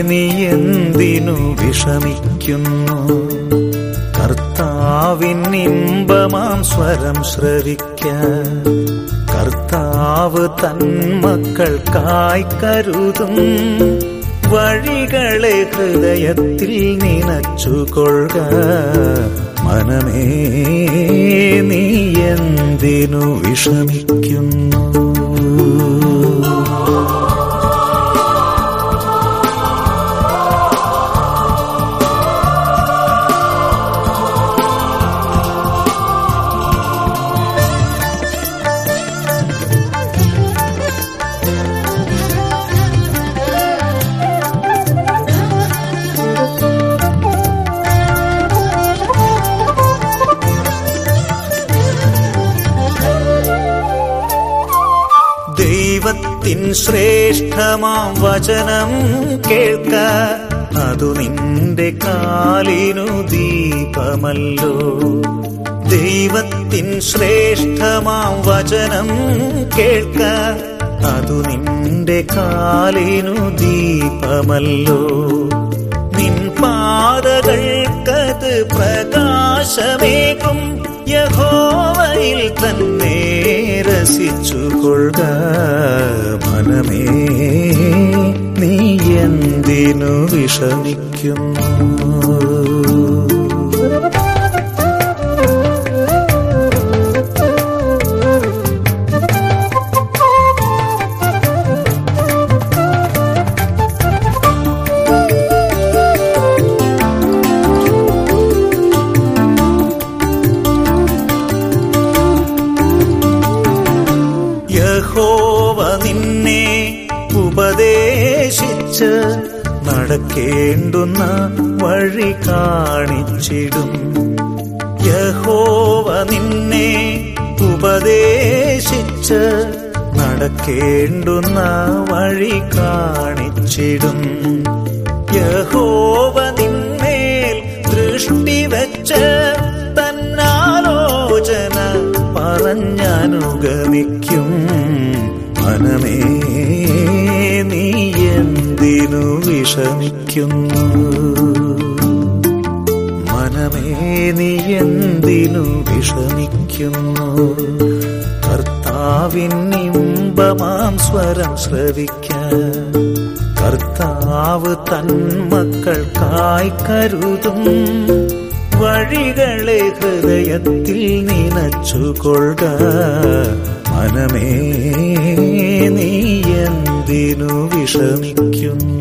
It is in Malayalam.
നീ എന്തിനു വിഷമിക്കുന്നു കർത്താവിൻ ഇമ്പമാം സ്വരം ശ്രവിക്ക കർത്താവ് തൻ മക്കൾക്കായി കരുതും വഴികളെ ഹൃദയത്തിൽ നിനച്ചുകൊള്ളുക മനമേ നീ എന്തിനു വിഷമിക്കുന്നു ദൈവത്തിൻ ശ്രേഷ്ഠമാം വചനം കേൾക്ക അതു നിന്റെ കാലിനു ദീപമല്ലോ ദൈവത്തിൻ ശ്രേഷ്ഠമാം വചനം കേൾക്ക അതു നിന്റെ കാലിനു ദീപമല്ലോ നിൻ പാതകൾക്കത് പ്രകാശമേകും യഹോവയിൽ തന്നെ രസിച്ചുകൊള്ളുക മനമേ നീ എന്തിനു വിഷമിക്കുന്നു യഹോവ നിന്നെ ഉപദേശിച്ച് നടക്കേണ്ടുന്ന വഴി കാണിച്ചിടും യഹോവ നിന്നെ ഉപദേശിച്ച് നടക്കേണ്ടുന്ന വഴി കാണിച്ചിടും യഹോവ നിന്മേൽ ദൃഷ്ടി വെച്ച് തന്നാലോചന പറഞ്ഞനുഗമിക്കും മനമേ നീ എന്തിനു വിഷമിക്കുന്നു മനമേ നീ എന്തിനു വിഷമിക്കുന്നു കർത്താവിൻ ഇമ്പമാം സ്വരം ശ്രവിക്ക കർത്താവ് തൻ മക്കൾക്കായി കരുതും വഴികളെ ഹൃദയത്തിൽ നിനച്ചുകൊള്ളുക മനമേ നീ എന്തിനു വിഷമിക്കുന്നു